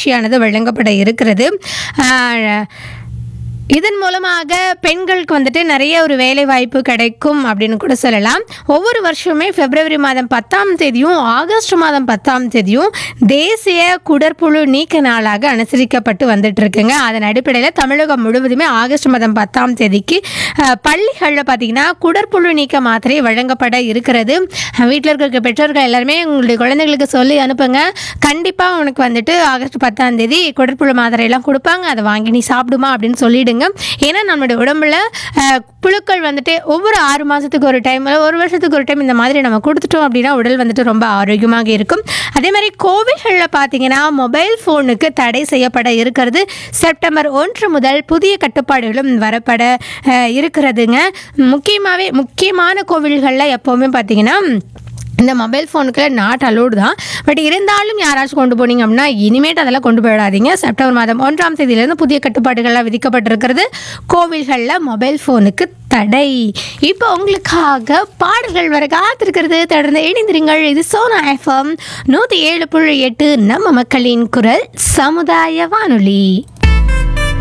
பயிற்சியானது வழங்கப்பட இருக்கிறது ஆஹ், இதன் மூலமாக பெண்களுக்கு வந்துட்டு நிறைய ஒரு வேலை வாய்ப்பு கிடைக்கும் அப்படின்னு கூட சொல்லலாம் ஒவ்வொரு வருஷமே பிப்ரவரி மாதம் பத்தாம் தேதியும் ஆகஸ்ட் மாதம் பத்தாம் தேதியும் தேசிய குடற்புழு நீக்க நாளாக அனுசரிக்கப்பட்டு வந்துட்டு இருக்குங்க அதன் அடிப்படையில் தமிழகம் முழுவதுமே ஆகஸ்ட் மாதம் பத்தாம் தேதிக்கு அஹ், பள்ளிகளில் பார்த்தீங்கன்னா குடற்புழு நீக்க மாத்திரை வழங்கப்பட இருக்கிறது வீட்டில் இருக்க பெற்றோர்கள் எல்லாருமே உங்களுடைய குழந்தைகளுக்கு சொல்லி அனுப்புங்க கண்டிப்பாக உனக்கு வந்துட்டு ஆகஸ்ட் பத்தாம் தேதி குடற்புழு மாத்திரையெல்லாம் கொடுப்பாங்க அதை வாங்கி நீ சாப்பிடுமா அப்படின்னு சொல்லிடுங்க ஏன்னா நம்மளுடைய உடம்புல அஹ், புழுக்கள் வந்துட்டு ஒவ்வொரு ஆறு மாதத்துக்கு ஒரு டைம் ஒரு வருஷத்துக்கு ஒரு டைம் இந்த மாதிரி நம்ம கொடுத்துட்டோம் அப்படின்னா உடல் வந்துட்டு ரொம்ப ஆரோக்கியமாக இருக்கும் அதே மாதிரி கோவில்களில் பார்த்தீங்கன்னா மொபைல் ஃபோனுக்கு தடை செய்யப்பட இருக்கிறது செப்டம்பர் ஒன்று முதல் புதிய கட்டுப்பாடுகளும் வரப்பட அஹ், இருக்கிறதுங்க முக்கியமாகவே முக்கியமான கோவில்களில் எப்போவுமே பார்த்தீங்கன்னா இந்த மொபைல் ஃபோனுக்கு நாட் அலோடு தான் பட் இருந்தாலும் யாராச்சும் கொண்டு போனீங்க அப்படின்னா இனிமேட்டு அதெல்லாம் கொண்டு போயிடாதீங்க செப்டம்பர் மாதம் ஒன்றாம் தேதியிலேருந்து புதிய கட்டுப்பாடுகள்லாம் விதிக்கப்பட்டிருக்கிறது கோவில்களில் மொபைல் ஃபோனுக்கு தடை இப்போ உங்களுக்காக பாடல்கள் வர காத்திருக்கிறது தொடர்ந்து இணைந்திருங்கள் இது சோனா எஃப்எம் நூற்றி ஏழு புள்ளி எட்டு நம்ம மக்களின் குரல் சமுதாய வானொலி